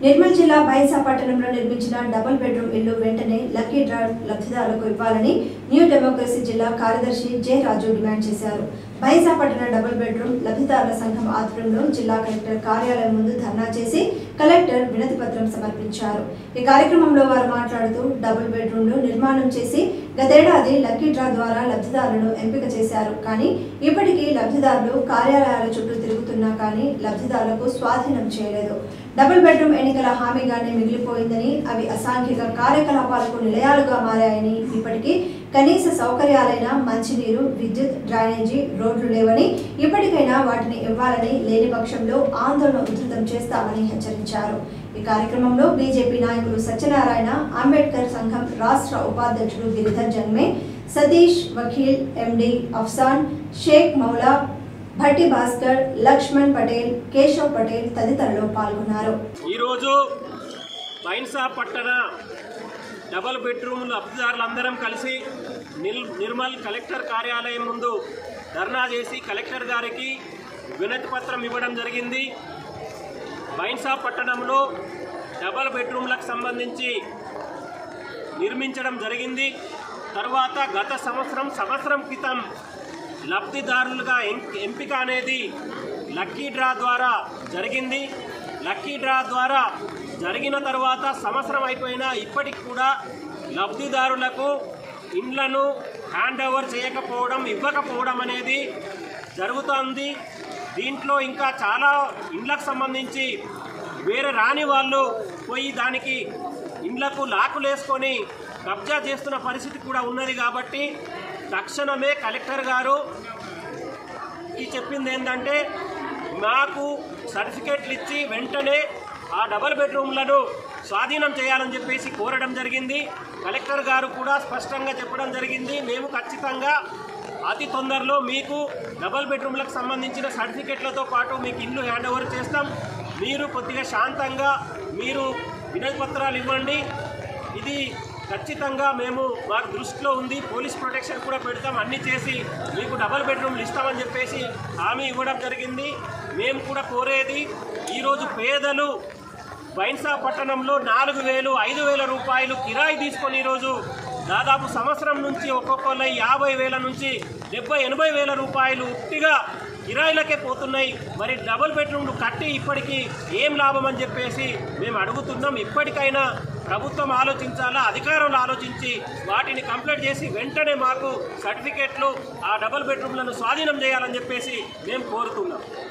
నిర్మల్ జిల్లా బైసా పట్టణంలో నిర్మించిన డబుల్ బెడ్రూమ్ ఇల్లు వెంటనే లక్కీ డ్రా లబ్ధిదారులకు ఇవ్వాలని న్యూ డెమోక్రసీ జిల్లా కార్యదర్శి జె రాజు డిమాండ్ చేశారు బైసా పట్టణ డబుల్ బెడ్రూమ్ లబ్ధిదారుల సంఘం ఆధ్వర్యంలో జిల్లా కలెక్టర్ కార్యాలయం ముందు ధర్నా చేసి కలెక్టర్ వినతి పత్రం సమర్పించారు ఈ కార్యక్రమంలో వారు మాట్లాడుతూ డబుల్ బెడ్రూమ్లు నిర్మాణం చేసి గతేడాది లక్కీ డ్రా ద్వారా లబ్ధిదారులను ఎంపిక చేశారు కానీ ఇప్పటికీ లబ్ధిదారులు కార్యాలయాల చుట్టూ తిరుగుతున్నా కానీ లబ్ధిదారులకు స్వాధీనం చేయలేదు డబుల్ బెడ్రూమ్ ఎన్నికల హామీగానే మిగిలిపోయిందని అవి అసాంఘిక కార్యకలాపాలకు నిలయాలుగా మారాయని ఇప్పటికీ కనీస సౌకర్యాలైన మంచినీరు విద్యుత్ డ్రైనేజీ రోడ్లు లేవని ఇప్పటికైనా వాటిని ఇవ్వాలని లేని పక్షంలో ఆందోళన ఉధృతం చేస్తామని హెచ్చరించారు ఈ కార్యక్రమంలో బీజేపీ నాయకులు సత్యనారాయణ అంబేద్కర్ సంఘం రాష్ట్ర ఉపాధ్యక్షుడు గిరిధర్ జన్మే సతీష్ వకీల్ ఎండి అఫ్సాన్ షేక్ మౌలా భట్టి భాస్కర్ లక్ష్మణ్ పటేల్ కేశవ్ పటేల్ తదితరులు పాల్గొన్నారు ఈరోజు బైన్సా పట్టణ డబల్ బెడ్రూమ్ లబ్ధిదారులందరం కలిసి నిల్ నిర్మల్ కలెక్టర్ కార్యాలయం ముందు ధర్నా చేసి కలెక్టర్ గారికి వినతి పత్రం ఇవ్వడం జరిగింది బైన్సా పట్టణంలో డబల్ బెడ్రూమ్లకు సంబంధించి నిర్మించడం జరిగింది తర్వాత గత సంవత్సరం సంవత్సరం క్రితం లబ్ధిదారులుగా ఎం- ఎంపిక అనేది లక్కీ డ్రా ద్వారా జరిగింది లక్కీ డ్రా ద్వారా జరిగిన తర్వాత సంవత్సరం అయిపోయినా ఇప్పటికి కూడా లబ్ధిదారులకు ఇండ్లను హ్యాండ్ ఓవర్ చేయకపోవడం ఇవ్వకపోవడం అనేది జరుగుతోంది దీంట్లో ఇంకా చాలా ఇండ్లకు సంబంధించి వేరే రాని వాళ్ళు పోయి దానికి ఇండ్లకు లాకులేసుకొని కబ్జా చేస్తున్న పరిస్థితి కూడా ఉన్నది కాబట్టి తక్షణమే కలెక్టర్ గారు ఈ చెప్పింది ఏంటంటే మాకు సర్టిఫికేట్లు ఇచ్చి వెంటనే ఆ డబల్ బెడ్రూమ్లను స్వాధీనం చేయాలని చెప్పేసి కోరడం జరిగింది కలెక్టర్ గారు కూడా స్పష్టంగా చెప్పడం జరిగింది మేము ఖచ్చితంగా అతి తొందరలో మీకు డబల్ బెడ్రూమ్లకు సంబంధించిన సర్టిఫికెట్లతో పాటు మీకు ఇల్లు హ్యాండ్ ఓవర్ చేస్తాం మీరు కొద్దిగా శాంతంగా మీరు వినతి పత్రాలు ఇవ్వండి ఇది ఖచ్చితంగా మేము మాకు దృష్టిలో ఉంది పోలీస్ ప్రొటెక్షన్ కూడా పెడతాం అన్ని చేసి మీకు డబల్ బెడ్రూమ్లు ఇస్తామని చెప్పేసి హామీ ఇవ్వడం జరిగింది మేము కూడా కోరేది ఈరోజు పేదలు బైన్సా పట్టణంలో నాలుగు వేలు ఐదు వేల రూపాయలు కిరాయి తీసుకొని ఈరోజు దాదాపు సంవత్సరం నుంచి ఒక్కొక్కరు యాభై వేల నుంచి డెబ్బై ఎనభై వేల రూపాయలు ఉట్టిగా కిరాయిలకే పోతున్నాయి మరి డబుల్ బెడ్రూమ్లు కట్టి ఇప్పటికీ ఏం లాభం అని చెప్పేసి మేము అడుగుతున్నాం ఇప్పటికైనా ప్రభుత్వం ఆలోచించాలా అధికారులు ఆలోచించి వాటిని కంప్లీట్ చేసి వెంటనే మాకు సర్టిఫికెట్లు ఆ డబుల్ బెడ్రూమ్లను స్వాధీనం చేయాలని చెప్పేసి మేము కోరుతున్నాం